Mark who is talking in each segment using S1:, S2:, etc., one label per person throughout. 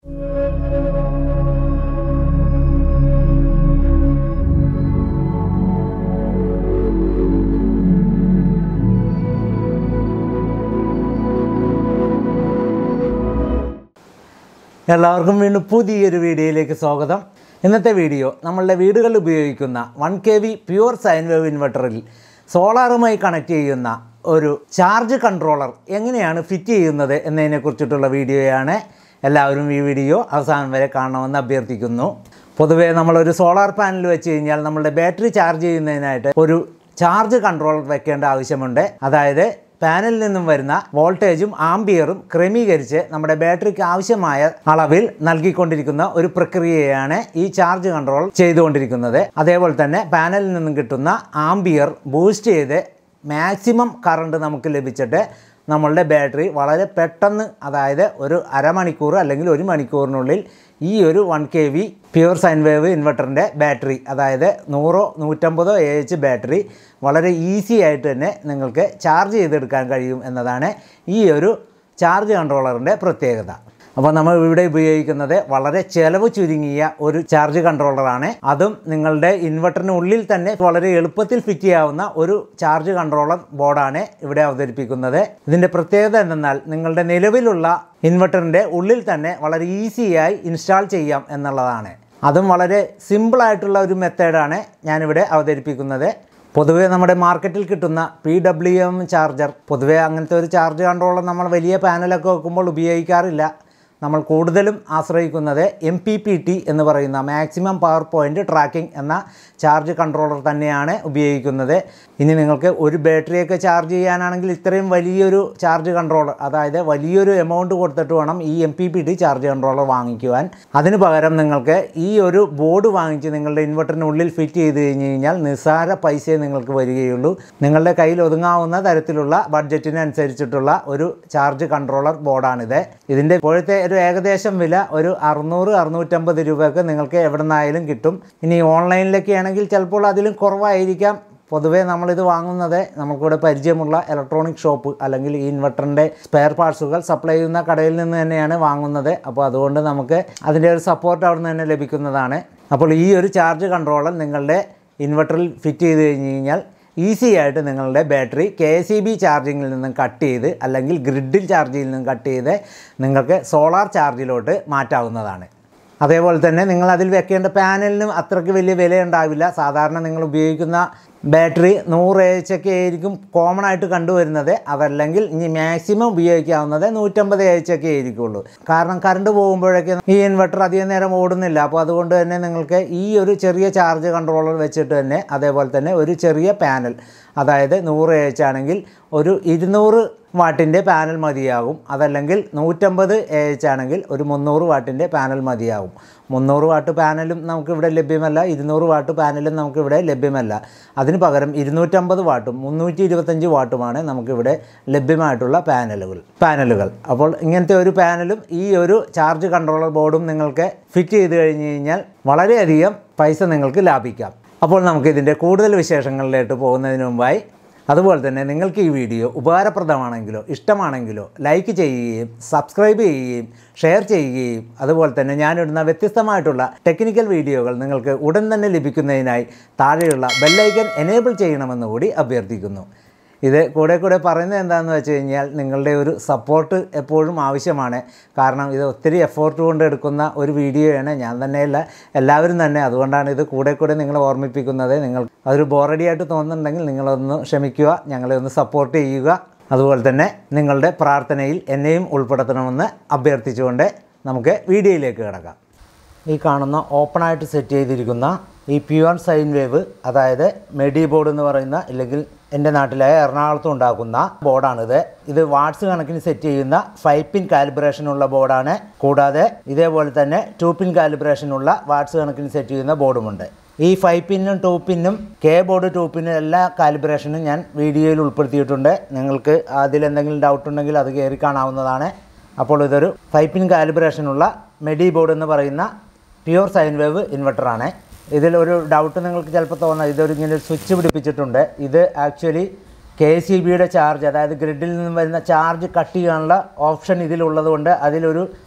S1: എല്ലാവർക്കും വീണ്ടും പുതിയൊരു വീഡിയോയിലേക്ക് സ്വാഗതം ഇന്നത്തെ വീഡിയോ നമ്മളുടെ വീടുകളിൽ ഉപയോഗിക്കുന്ന one K V pure sine wave ഇൻവെർട്ടറിൽ സോളാറുമായി കണക്ട് ചെയ്യുന്ന ഒരു ചാർജ് കൺട്രോളർ എങ്ങനെയാണ് ഫിറ്റ് ചെയ്യുന്നത് എന്നതിനെക്കുറിച്ചിട്ടുള്ള വീഡിയോയാണ് എല്ലാവരും ഈ വീഡിയോ അവസാനം വരെ കാണണമെന്ന് അഭ്യർത്ഥിക്കുന്നു പൊതുവേ നമ്മളൊരു സോളാർ പാനൽ വെച്ച് കഴിഞ്ഞാൽ നമ്മളുടെ ബാറ്ററി ചാർജ് ചെയ്യുന്നതിനായിട്ട് ഒരു ചാർജ് കൺട്രോളർ വെക്കേണ്ട ആവശ്യമുണ്ട് അതായത് പാനലിൽ നിന്നും വരുന്ന വോൾട്ടേജും ആംബിയറും ക്രമീകരിച്ച് നമ്മുടെ ബാറ്ററിക്ക് ആവശ്യമായ അളവിൽ നൽകിക്കൊണ്ടിരിക്കുന്ന ഒരു പ്രക്രിയയാണ് ഈ ചാർജ് കൺട്രോൾ ചെയ്തുകൊണ്ടിരിക്കുന്നത് അതേപോലെ തന്നെ പാനലിൽ നിന്നും കിട്ടുന്ന ആംബിയർ ബൂസ്റ്റ് ചെയ്ത് മാക്സിമം കറണ്ട് നമുക്ക് ലഭിച്ചിട്ട് നമ്മളുടെ ബാറ്ററി വളരെ പെട്ടെന്ന് അതായത് ഒരു അരമണിക്കൂർ അല്ലെങ്കിൽ ഒരു മണിക്കൂറിനുള്ളിൽ ഈ ഒരു one K V pure sine wave ഇൻവെർട്ടറിൻ്റെ ബാറ്ററി അതായത് നൂറോ നൂറ്റമ്പതോ എ എച്ച് ബാറ്ററി വളരെ ഈസി ആയിട്ട് തന്നെ നിങ്ങൾക്ക് ചാർജ് ചെയ്തെടുക്കാൻ കഴിയും എന്നതാണ് ഈ ഒരു ചാർജ് കൺട്രോളറിൻ്റെ പ്രത്യേകത അപ്പോൾ നമ്മൾ ഇവിടെ ഉപയോഗിക്കുന്നത് വളരെ ചെലവ് ചുരുങ്ങിയ ഒരു ചാർജ് കൺട്രോളറാണ് അതും നിങ്ങളുടെ ഇൻവെർട്ടറിനുള്ളിൽ തന്നെ വളരെ എളുപ്പത്തിൽ ഫിറ്റ് ചെയ്യാവുന്ന ഒരു ചാർജ് കൺട്രോളർ ബോർഡാണ് ഇവിടെ അവതരിപ്പിക്കുന്നത് ഇതിൻ്റെ പ്രത്യേകത എന്തെന്നാൽ നിങ്ങളുടെ നിലവിലുള്ള ഇൻവെർട്ടറിൻ്റെ ഉള്ളിൽ തന്നെ വളരെ ഈസിയായി ഇൻസ്റ്റാൾ ചെയ്യാം എന്നുള്ളതാണ് അതും വളരെ സിമ്പിളായിട്ടുള്ള ഒരു മെത്തേഡാണ് ഞാനിവിടെ അവതരിപ്പിക്കുന്നത് പൊതുവേ നമ്മുടെ മാർക്കറ്റിൽ കിട്ടുന്ന പി ഡബ്ല്യു എം ചാർജർ പൊതുവേ അങ്ങനത്തെ ഒരു ചാർജ് കൺട്രോളർ നമ്മൾ വലിയ പാനലൊക്കെ വെക്കുമ്പോൾ ഉപയോഗിക്കാറില്ല നമ്മൾ കൂടുതലും ആശ്രയിക്കുന്നത് എം പി പി ടി എന്ന് പറയുന്ന മാക്സിമം പവർ പോയിൻ്റ് ട്രാക്കിംഗ് എന്ന ചാർജ് കൺട്രോളർ തന്നെയാണ് ഉപയോഗിക്കുന്നത് ഇനി നിങ്ങൾക്ക് ഒരു ബാറ്ററിയൊക്കെ ചാർജ് ചെയ്യാനാണെങ്കിൽ ഇത്രയും വലിയൊരു ചാർജ് കൺട്രോളർ അതായത് വലിയൊരു എമൗണ്ട് കൊടുത്തിട്ട് വേണം ഈ M P P T charge controller വാങ്ങിക്കുവാൻ അതിന് പകരം നിങ്ങൾക്ക് ഈ ഒരു ബോർഡ് വാങ്ങിച്ച് നിങ്ങളുടെ ഇൻവെർട്ടറിനുള്ളിൽ ഫിറ്റ് ചെയ്ത് കഴിഞ്ഞ് കഴിഞ്ഞാൽ നിസ്സാര പൈസയെ നിങ്ങൾക്ക് വരികയുള്ളൂ നിങ്ങളുടെ കയ്യിൽ ഒതുങ്ങാവുന്ന തരത്തിലുള്ള ബഡ്ജറ്റിനനുസരിച്ചിട്ടുള്ള ഒരു ചാർജ് കൺട്രോളർ ബോർഡാണിത് ഇതിൻ്റെ ഇപ്പോഴത്തെ ഒരു ഏകദേശം വില ഒരു അറുന്നൂറ് അറുന്നൂറ്റമ്പത് രൂപയൊക്കെ നിങ്ങൾക്ക് എവിടെ നിന്നായാലും കിട്ടും ഇനി ഓൺലൈനിലൊക്കെ ആണെങ്കിൽ ചിലപ്പോൾ അതിലും കുറവായിരിക്കാം പൊതുവേ നമ്മളിത് വാങ്ങുന്നത് നമുക്കിവിടെ പരിചയമുള്ള ഇലക്ട്രോണിക് ഷോപ്പ് അല്ലെങ്കിൽ ഈ ഇൻവെർട്ടറിൻ്റെ സ്പെയർ പാർട്സുകൾ സപ്ലൈ ചെയ്യുന്ന കടയിൽ നിന്ന് തന്നെയാണ് വാങ്ങുന്നത് അപ്പോൾ അതുകൊണ്ട് നമുക്ക് അതിൻ്റെ ഒരു സപ്പോർട്ട് അവിടെ നിന്ന് തന്നെ ലഭിക്കുന്നതാണ് അപ്പോൾ ഈ ഒരു ചാർജ് കൺട്രോളർ നിങ്ങളുടെ ഇൻവെർട്ടറിൽ ഫിറ്റ് ചെയ്ത് കഴിഞ്ഞ് കഴിഞ്ഞാൽ ഈസി ആയിട്ട് നിങ്ങളുടെ battery K S E B ചാർജിങ്ങിൽ നിന്നും കട്ട് ചെയ്ത് അല്ലെങ്കിൽ ഗ്രിഡിൽ ചാർജിൽ നിന്നും കട്ട് ചെയ്ത് നിങ്ങൾക്ക് സോളാർ ചാർജിലോട്ട് മാറ്റാവുന്നതാണ് അതേപോലെ തന്നെ നിങ്ങൾ അതിൽ വെക്കേണ്ട പാനലിനും അത്രയ്ക്ക് വലിയ വില ഉണ്ടാവില്ല സാധാരണ നിങ്ങൾ ഉപയോഗിക്കുന്ന ബാറ്ററി നൂറ് എച്ച് ഒക്കെ ആയിരിക്കും കോമൺ ആയിട്ട് കണ്ടുവരുന്നത് അതല്ലെങ്കിൽ ഇനി മാക്സിമം ഉപയോഗിക്കാവുന്നത് നൂറ്റമ്പത് എച്ച് ഒക്കെ ആയിരിക്കുള്ളൂ കാരണം കറണ്ട് പോകുമ്പോഴൊക്കെ ഈ ഇൻവെർട്ടർ അധികം നേരം ഓടുന്നില്ല അപ്പോൾ അതുകൊണ്ട് തന്നെ നിങ്ങൾക്ക് ഈ ഒരു ചെറിയ ചാർജ് കൺട്രോളർ വെച്ചിട്ട് തന്നെ അതേപോലെ തന്നെ ഒരു ചെറിയ പാനൽ അതായത് നൂറ് എച്ച് ആണെങ്കിൽ ഒരു ഇരുന്നൂറ് വാട്ടിൻ്റെ പാനൽ മതിയാകും അതല്ലെങ്കിൽ നൂറ്റമ്പത് എ എച്ച് ആണെങ്കിൽ ഒരു മുന്നൂറ് വാട്ടിൻ്റെ പാനൽ മതിയാകും മുന്നൂറ് വാട്ട് പാനലും നമുക്കിവിടെ ലഭ്യമല്ല ഇരുന്നൂറ് വാട്ട് പാനലും നമുക്കിവിടെ ലഭ്യമല്ല അതിന് പകരം ഇരുന്നൂറ്റമ്പത് വാട്ടും മുന്നൂറ്റി ഇരുപത്തഞ്ച് വാട്ടുമാണ് നമുക്കിവിടെ ലഭ്യമായിട്ടുള്ള പാനലുകൾ പാനലുകൾ അപ്പോൾ ഇങ്ങനത്തെ ഒരു പാനലും ഈ ഒരു ചാർജ് കൺട്രോളർ ബോർഡും നിങ്ങൾക്ക് ഫിറ്റ് ചെയ്ത് കഴിഞ്ഞ് കഴിഞ്ഞാൽ വളരെയധികം പൈസ നിങ്ങൾക്ക് ലാഭിക്കാം അപ്പോൾ നമുക്ക് ഇതിൻ്റെ കൂടുതൽ വിശേഷങ്ങളിലേക്ക് പോകുന്നതിന് മുമ്പായി അതുപോലെ തന്നെ നിങ്ങൾക്ക് ഈ വീഡിയോ ഉപകാരപ്രദമാണെങ്കിലോ ഇഷ്ടമാണെങ്കിലോ ലൈക്ക് ചെയ്യുകയും സബ്സ്ക്രൈബ് ചെയ്യുകയും ഷെയർ ചെയ്യുകയും അതുപോലെ തന്നെ ഞാനിടുന്ന വ്യത്യസ്തമായിട്ടുള്ള ടെക്നിക്കൽ വീഡിയോകൾ നിങ്ങൾക്ക് ഉടൻ തന്നെ ലഭിക്കുന്നതിനായി താഴെയുള്ള ബെല്ലൈക്കൻ എനേബിൾ ചെയ്യണമെന്ന് കൂടി അഭ്യർത്ഥിക്കുന്നു ഇത് കൂടെ കൂടെ പറയുന്നത് എന്താണെന്ന് വെച്ച് കഴിഞ്ഞാൽ നിങ്ങളുടെ ഒരു സപ്പോർട്ട് എപ്പോഴും ആവശ്യമാണ് കാരണം ഇത് ഒത്തിരി എഫോർട്ട് കൊണ്ട് എടുക്കുന്ന ഒരു വീഡിയോയാണ് ഞാൻ തന്നെയല്ല എല്ലാവരും തന്നെ അതുകൊണ്ടാണ് ഇത് കൂടെ കൂടെ നിങ്ങളെ ഓർമ്മിപ്പിക്കുന്നത് നിങ്ങൾ അതൊരു ബോറടിയായിട്ട് തോന്നുന്നുണ്ടെങ്കിൽ നിങ്ങളൊന്ന് ക്ഷമിക്കുക ഞങ്ങളെ ഒന്ന് സപ്പോർട്ട് ചെയ്യുക അതുപോലെ തന്നെ നിങ്ങളുടെ പ്രാർത്ഥനയിൽ എന്നെയും ഉൾപ്പെടുത്തണമെന്ന് അഭ്യർത്ഥിച്ചുകൊണ്ട് നമുക്ക് വീഡിയോയിലേക്ക് കിടക്കാം ഈ കാണുന്ന ഓപ്പണായിട്ട് സെറ്റ് ചെയ്തിരിക്കുന്ന ഈ പ്യുവർ സൈൻ വേവ് അതായത് മെഡി ബോർഡ് എന്ന് പറയുന്ന ഇല്ലെങ്കിൽ എൻ്റെ നാട്ടിലായ എറണാകുളത്ത് ഉണ്ടാക്കുന്ന ബോർഡാണിത് ഇത് വാട്സ് കണക്കിന് സെറ്റ് ചെയ്യുന്ന ഫൈവ് പിൻ കാലിബ്രേഷനുള്ള ബോർഡാണ് കൂടാതെ ഇതേപോലെ തന്നെ ടു പിൻ കാലിബ്രേഷനുള്ള വാട്സ് കണക്കിന് സെറ്റ് ചെയ്യുന്ന ബോർഡുമുണ്ട് ഈ ഫൈവ് പിന്നും ടു പിന്നും കെ ബോർഡ് ടു പിന്നും എല്ലാ കാലിബ്രേഷനും ഞാൻ വീഡിയോയിൽ ഉൾപ്പെടുത്തിയിട്ടുണ്ട് നിങ്ങൾക്ക് അതിലെന്തെങ്കിലും ഡൗട്ട് ഉണ്ടെങ്കിൽ അത് കയറി കാണാവുന്നതാണ് അപ്പോൾ ഇതൊരു ഫൈവ് പിൻ കാലിബ്രേഷനുള്ള മെഡി ബോർഡ് എന്ന് പറയുന്ന പ്യുവർ സൈൻ വേവ് ഇൻവെർട്ടറാണ് ഇതിൽ ഒരു ഡൗട്ട് നിങ്ങൾക്ക് ചിലപ്പോൾ തോന്നാം ഇതൊരു ഇങ്ങനെ ഒരു സ്വിച്ച് പിടിപ്പിച്ചിട്ടുണ്ട് ഇത് ആക്ച്വലി കെ സി ബിയുടെ ചാർജ് അതായത് ഗ്രിഡിൽ നിന്നും വരുന്ന ചാർജ് കട്ട് ചെയ്യാനുള്ള ഓപ്ഷൻ ഇതിലുള്ളത് കൊണ്ട് അതിലൊരു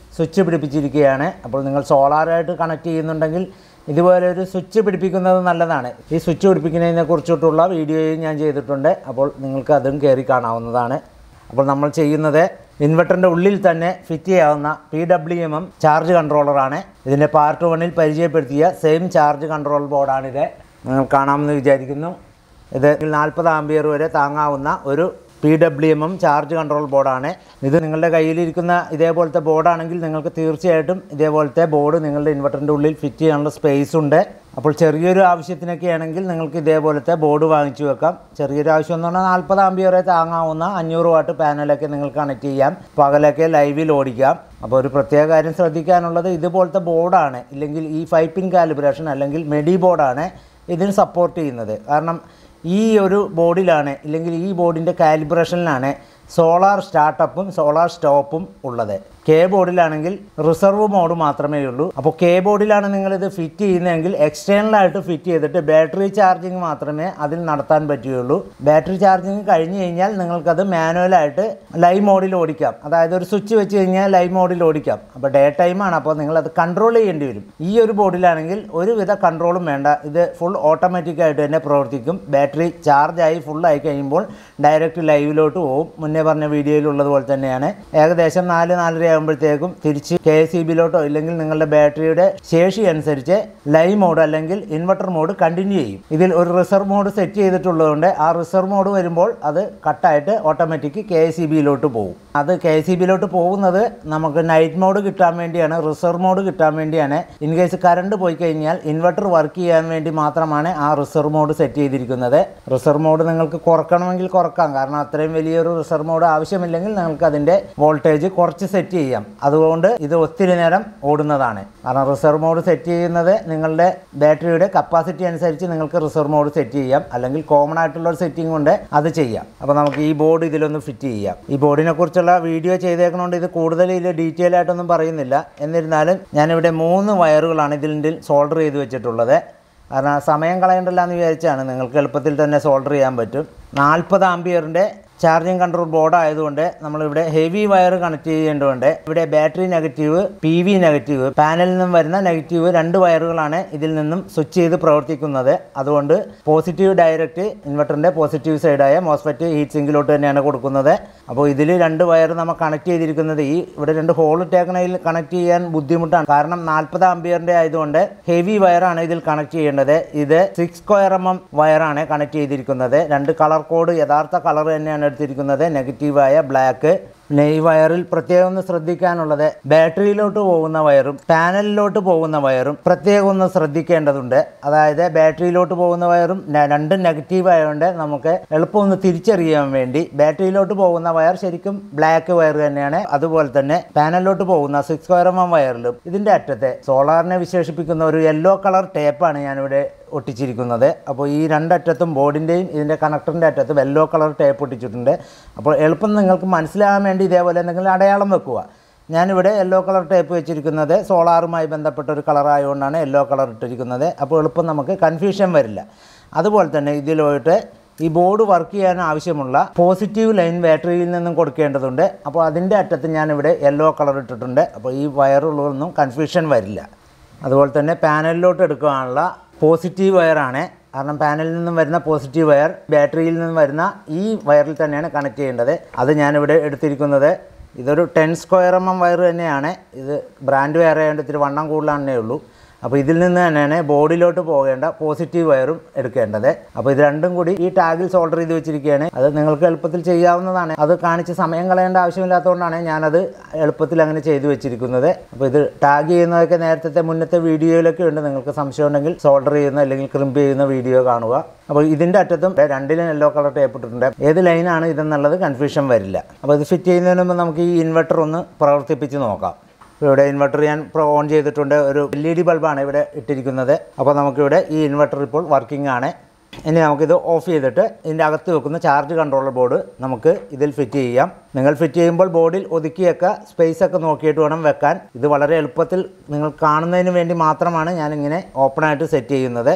S1: സ്വിച്ച് പിടിപ്പിച്ചിരിക്കുകയാണ് അപ്പോൾ നിങ്ങൾ സോളാറായിട്ട് കണക്ട് ചെയ്യുന്നുണ്ടെങ്കിൽ ഇതുപോലെ ഒരു സ്വിച്ച് പിടിപ്പിക്കുന്നത് നല്ലതാണ് ഈ സ്വിച്ച് പിടിപ്പിക്കുന്നതിനെ കുറിച്ചിട്ടുള്ള വീഡിയോയും ഞാൻ ചെയ്തിട്ടുണ്ട് അപ്പോൾ നിങ്ങൾക്ക് അതും കയറി കാണാവുന്നതാണ് അപ്പോൾ നമ്മൾ ചെയ്യുന്നത് ഇൻവെർട്ടറിൻ്റെ ഉള്ളിൽ തന്നെ ഫിറ്റ് ചെയ്യാവുന്ന P W M M charge കൺട്രോളറാണ് ഇതിൻ്റെ പാർട്ട് വണ്ണിൽ പരിചയപ്പെടുത്തിയ സെയിം ചാർജ് കൺട്രോൾ ബോർഡാണിത് നിങ്ങൾ കാണാമെന്ന് വിചാരിക്കുന്നു ഇത് നാൽപ്പത് ആംബിയർ വരെ താങ്ങാവുന്ന ഒരു P W M M charge control ബോർഡാണ് ഇത് നിങ്ങളുടെ കയ്യിലിരിക്കുന്ന ഇതേപോലത്തെ ബോർഡാണെങ്കിൽ നിങ്ങൾക്ക് തീർച്ചയായിട്ടും ഇതേപോലത്തെ ബോർഡ് നിങ്ങളുടെ ഇൻവെർട്ടറിൻ്റെ ഉള്ളിൽ ഫിറ്റ് ചെയ്യാനുള്ള സ്പേസ് ഉണ്ട് അപ്പോൾ ചെറിയൊരു ആവശ്യത്തിനൊക്കെ ആണെങ്കിൽ നിങ്ങൾക്ക് ഇതേപോലത്തെ ബോർഡ് വാങ്ങിച്ചു വെക്കാം ചെറിയൊരു ആവശ്യം എന്ന് പറഞ്ഞാൽ നാൽപ്പത് ആംബിയറെ താങ്ങാവുന്ന അഞ്ഞൂറ് വാട്ട് പാനലൊക്കെ നിങ്ങൾക്ക് കണക്ട് ചെയ്യാം പകലൊക്കെ ലൈവിൽ ഓടിക്കാം അപ്പോൾ ഒരു പ്രത്യേക കാര്യം ശ്രദ്ധിക്കാനുള്ളത് ഇതുപോലത്തെ ബോർഡാണ് ഇല്ലെങ്കിൽ ഈ ഫൈവ് പിൻ കാലിബ്രേഷൻ അല്ലെങ്കിൽ മെഡി ബോർഡാണ് ഇതിന് സപ്പോർട്ട് ചെയ്യുന്നത് കാരണം ഈ ഒരു ബോർഡിലാണ് ഇല്ലെങ്കിൽ ഈ ബോർഡിൻ്റെ കാലിബ്രേഷനിലാണ് സോളാർ സ്റ്റാർട്ടപ്പും സോളാർ സ്റ്റോപ്പും ഉള്ളത് കെ ബോർഡിലാണെങ്കിൽ റിസർവ് മോഡ് മാത്രമേ ഉള്ളൂ അപ്പോൾ കെ ബോർഡിലാണ് നിങ്ങളിത് ഫിറ്റ് ചെയ്യുന്നതെങ്കിൽ എക്സ്റ്റേണലായിട്ട് ഫിറ്റ് ചെയ്തിട്ട് ബാറ്ററി ചാർജിങ് മാത്രമേ അതിൽ നടത്താൻ പറ്റുകയുള്ളൂ ബാറ്ററി ചാർജിങ് കഴിഞ്ഞ് കഴിഞ്ഞാൽ നിങ്ങൾക്കത് മാനുവലായിട്ട് ലൈവ് മോഡിൽ ഓടിക്കാം അതായത് ഒരു സ്വിച്ച് വെച്ച് കഴിഞ്ഞാൽ ലൈവ് മോഡിൽ ഓടിക്കാം അപ്പോൾ ഡേ ടൈമാണ് അപ്പോൾ നിങ്ങളത് കൺട്രോൾ ചെയ്യേണ്ടി വരും ഈ ഒരു ബോർഡിലാണെങ്കിൽ ഒരുവിധ കൺട്രോളും വേണ്ട ഇത് ഫുൾ ഓട്ടോമാറ്റിക് ആയിട്ട് തന്നെ പ്രവർത്തിക്കും ബാറ്ററി ചാർജായി ഫുള്ളായി കഴിയുമ്പോൾ ഡയറക്റ്റ് ലൈവിലോട്ട് പോകും മുന്നേ പറഞ്ഞ വീഡിയോയിലുള്ളതുപോലെ തന്നെയാണ് ഏകദേശം നാല് നാലര ആകുമ്പോഴത്തേക്കും തിരിച്ച് കെ എസ് ഇ ബിയിലോട്ടോ ഇല്ലെങ്കിൽ നിങ്ങളുടെ ബാറ്ററിയുടെ ശേഷി അനുസരിച്ച് ലൈവ് മോഡ് അല്ലെങ്കിൽ ഇൻവെർട്ടർ മോഡ് കണ്ടിന്യൂ ചെയ്യും ഇതിൽ ഒരു റിസർവ് മോഡ് സെറ്റ് ചെയ്തിട്ടുള്ളതുകൊണ്ട് ആ റിസർവ് മോഡ് വരുമ്പോൾ അത് കട്ടായിട്ട് ഓട്ടോമാറ്റിക് കെ എസ് ഇ ബിയിലോട്ട് പോകും അത് കെ എസ് ഇ ബിയിലോട്ട് പോകുന്നത് നമുക്ക് നൈറ്റ് മോഡ് കിട്ടാൻ വേണ്ടിയാണ് റിസർവ് മോഡ് കിട്ടാൻ വേണ്ടിയാണ് ഇൻ കേസ് കറണ്ട് പോയി കഴിഞ്ഞാൽ ഇൻവെർട്ടർ വർക്ക് ചെയ്യാൻ വേണ്ടി മാത്രമാണ് ആ റിസർവ് മോഡ് സെറ്റ് ചെയ്തിരിക്കുന്നത് റിസർവ് മോഡ് നിങ്ങൾക്ക് കുറക്കണമെങ്കിൽ കുറക്കാം കാരണം അത്രയും വലിയൊരു റിസർവ് മോഡ് ആവശ്യമില്ലെങ്കിൽ നിങ്ങൾക്ക് അതിൻ്റെ വോൾട്ടേജ് കുറച്ച് സെറ്റ് ചെയ്യാം അതുകൊണ്ട് ഇത് ഒത്തിരി നേരം ഓടുന്നതാണ് കാരണം റിസർവ് മോഡ് സെറ്റ് ചെയ്യുന്നത് നിങ്ങളുടെ ബാറ്ററിയുടെ കപ്പാസിറ്റി അനുസരിച്ച് നിങ്ങൾക്ക് റിസർവ് മോഡ് സെറ്റ് ചെയ്യാം അല്ലെങ്കിൽ കോമൺ ആയിട്ടുള്ള ഒരു സെറ്റിംഗ് കൊണ്ട് അത് ചെയ്യാം അപ്പോൾ നമുക്ക് ഈ ബോർഡ് ഇതിലൊന്ന് ഫിറ്റ് ചെയ്യാം ഈ ബോർഡിനെ കുറിച്ചുള്ള വീഡിയോ ചെയ്തേക്കുന്നതുകൊണ്ട് ഇത് കൂടുതൽ ഇതിൽ ഡീറ്റെയിൽ ആയിട്ടൊന്നും പറയുന്നില്ല എന്നിരുന്നാലും ഞാനിവിടെ മൂന്ന് വയറുകളാണ് ഇതിൻ്റെ സോൾഡർ ചെയ്ത് വെച്ചിട്ടുള്ളത് കാരണം സമയം കളയണ്ടല്ല എന്ന് വിചാരിച്ചാണ് നിങ്ങൾക്ക് എളുപ്പത്തിൽ തന്നെ സോൾഡർ ചെയ്യാൻ പറ്റും നാൽപ്പത് ആംബിയറിൻ്റെ ചാർജിങ് കൺട്രോൾ ബോർഡ് ആയതുകൊണ്ട് നമ്മളിവിടെ ഹെവി വയർ കണക്ട് ചെയ്യേണ്ടതുകൊണ്ട് ഇവിടെ battery negative P V negative പാനലിൽ നിന്നും വരുന്ന നെഗറ്റീവ് രണ്ട് വയറുകളാണ് ഇതിൽ നിന്നും സ്വിച്ച് ചെയ്ത് പ്രവർത്തിക്കുന്നത് അതുകൊണ്ട് പോസിറ്റീവ് ഡയറക്റ്റ് ഇൻവെർട്ടറിൻ്റെ പോസിറ്റീവ് സൈഡായ മോസ്ഫെറ്റ് ഹീറ്റ് സിങ്കിലോട്ട് തന്നെയാണ് കൊടുക്കുന്നത് അപ്പോൾ ഇതിൽ രണ്ട് വയർ നമ്മൾ കണക്ട് ചെയ്തിരിക്കുന്നത് ഈ ഇവിടെ രണ്ട് ഹോൾ ഇട്ടേക്കണതിൽ കണക്ട് ചെയ്യാൻ ബുദ്ധിമുട്ടാണ് കാരണം നാൽപ്പത് ആംബിയറിൻ്റെ ആയതുകൊണ്ട് ഹെവി വയറാണ് ഇതിൽ കണക്ട് ചെയ്യേണ്ടത് ഇത് സിക്സ് സ്ക്വയർ എം എം വയറാണ് കണക്ട് ചെയ്തിരിക്കുന്നത് രണ്ട് കളർ കോഡ് യഥാർത്ഥ കളർ തന്നെയാണ് എടുത്തിരിക്കുന്നത് നെഗറ്റീവായ ബ്ലാക്ക് പിന്നെ ഈ വയറിൽ പ്രത്യേകം ഒന്ന് ശ്രദ്ധിക്കാനുള്ളത് ബാറ്ററിയിലോട്ട് പോകുന്ന വയറും പാനലിലോട്ട് പോകുന്ന വയറും പ്രത്യേകം ഒന്ന് ശ്രദ്ധിക്കേണ്ടതുണ്ട് അതായത് ബാറ്ററിയിലോട്ട് പോകുന്ന വയറും ന- രണ്ടും നെഗറ്റീവ് ആയതുകൊണ്ട് നമുക്ക് എളുപ്പം ഒന്ന് തിരിച്ചറിയാൻ വേണ്ടി ബാറ്ററിയിലോട്ട് പോകുന്ന വയർ ശരിക്കും ബ്ലാക്ക് വയർ തന്നെയാണ് അതുപോലെ തന്നെ പാനലിലോട്ട് പോകുന്ന സിക്സ് സ്ക്വയർ എം എം വയറിലും ഇതിൻ്റെ അറ്റത്തെ സോളാറിനെ വിശേഷിപ്പിക്കുന്ന ഒരു യെല്ലോ കളർ ടേപ്പാണ് ഞാനിവിടെ ഒട്ടിച്ചിരിക്കുന്നത് അപ്പോൾ ഈ രണ്ടറ്റത്തും ബോർഡിൻ്റെയും ഇതിൻ്റെ കണക്ടറിൻ്റെ അറ്റത്തും യെല്ലോ കളർ ടേപ്പ് ഒട്ടിച്ചിട്ടുണ്ട് അപ്പോൾ എളുപ്പം നിങ്ങൾക്ക് മനസ്സിലാകാൻ വേണ്ടി ഇതേപോലെ എന്തെങ്കിലും അടയാളം വെക്കുക ഞാനിവിടെ യെല്ലോ കളർ ടേപ്പ് വെച്ചിരിക്കുന്നത് സോളാറുമായി ബന്ധപ്പെട്ട ഒരു കളർ ആയതുകൊണ്ടാണ് യെല്ലോ കളർ ഇട്ടിരിക്കുന്നത് അപ്പോൾ എളുപ്പം നമുക്ക് കൺഫ്യൂഷൻ വരില്ല അതുപോലെ തന്നെ ഇതിലോട്ട് ഈ ബോർഡ് വർക്ക് ചെയ്യാൻ ആവശ്യമുള്ള പോസിറ്റീവ് ലൈൻ ബാറ്ററിയിൽ നിന്നും കൊടുക്കേണ്ടതുണ്ട് അപ്പോൾ അതിൻ്റെ അറ്റത്ത് ഞാനിവിടെ യെല്ലോ കളർ ഇട്ടിട്ടുണ്ട് അപ്പോൾ ഈ വയറുള്ളതൊന്നും കൺഫ്യൂഷൻ വരില്ല അതുപോലെ തന്നെ പാനലിലോട്ട് എടുക്കാനുള്ള പോസിറ്റീവ് വയറാണ് കാരണം പാനലിൽ നിന്നും വരുന്ന പോസിറ്റീവ് വയർ ബാറ്ററിയിൽ നിന്നും വരുന്ന ഈ വയറിൽ തന്നെയാണ് കണക്ട് ചെയ്യേണ്ടത് അത് ഞാനിവിടെ എടുത്തിരിക്കുന്നത് ഇതൊരു ten square M M wire തന്നെയാണ് ഇത് ബ്രാൻഡ് വയർ ആയതുകൊണ്ട് ഇത്തിരി വണ്ണം കൂടുതലാണേ ഉള്ളൂ അപ്പോൾ ഇതിൽ നിന്ന് തന്നെയാണ് ബോർഡിലോട്ട് പോകേണ്ട പോസിറ്റീവ് വയറും എടുക്കേണ്ടത് അപ്പോൾ ഇത് രണ്ടും കൂടി ഈ ടാഗിൽ സോൾഡർ ചെയ്ത് വെച്ചിരിക്കുകയാണ് അത് നിങ്ങൾക്ക് എളുപ്പത്തിൽ ചെയ്യാവുന്നതാണ് അത് കാണിച്ച് സമയം കളയേണ്ട ആവശ്യമില്ലാത്തതുകൊണ്ടാണ് ഞാനത് എളുപ്പത്തിൽ അങ്ങനെ ചെയ്തു വെച്ചിരിക്കുന്നത് അപ്പോൾ ഇത് ടാഗ് ചെയ്യുന്നതൊക്കെ നേരത്തെ മുന്നത്തെ വീഡിയോയിലൊക്കെ ഉണ്ട് നിങ്ങൾക്ക് സംശയം ഉണ്ടെങ്കിൽ സോൾഡർ ചെയ്യുന്ന അല്ലെങ്കിൽ ക്രിമ്പ് ചെയ്യുന്ന വീഡിയോ കാണുക അപ്പോൾ ഇതിൻ്റെ അറ്റത്തും രണ്ടിലും യെല്ലോ കളർ ടേപ്പ് ഇട്ടിട്ടുണ്ട് ഏത് ലൈനാണ് ഇതെന്നുള്ളത് കൺഫ്യൂഷൻ വരില്ല അപ്പോൾ ഇത് ഫിറ്റ് ചെയ്യുന്നതിന് മുമ്പ് നമുക്ക് ഈ ഇൻവെർട്ടർ ഒന്ന് പ്രവർത്തിപ്പിച്ച് നോക്കാം ഇവിടെ ഇൻവെർട്ടർ ഞാൻ ഇപ്പോൾ ഓൺ ചെയ്തിട്ടുണ്ട് ഒരു എൽ ഇ ഡി ബൾബാണ് ഇവിടെ ഇട്ടിരിക്കുന്നത് അപ്പോൾ നമുക്കിവിടെ ഈ ഇൻവെർട്ടർ ഇപ്പോൾ വർക്കിംഗ് ആണ് ഇനി നമുക്കിത് ഓഫ് ചെയ്തിട്ട് ഇതിൻ്റെ അകത്ത് വെക്കുന്ന ചാർജ് കൺട്രോളർ ബോർഡ് നമുക്ക് ഇതിൽ ഫിറ്റ് ചെയ്യാം നിങ്ങൾ ഫിറ്റ് ചെയ്യുമ്പോൾ ബോർഡിൽ ഒതുക്കിയൊക്കെ സ്പേസ് ഒക്കെ നോക്കിയിട്ട് വേണം വെക്കാൻ ഇത് വളരെ എളുപ്പത്തിൽ നിങ്ങൾ കാണുന്നതിന് വേണ്ടി മാത്രമാണ് ഞാനിങ്ങനെ ഓപ്പണായിട്ട് സെറ്റ് ചെയ്യുന്നത്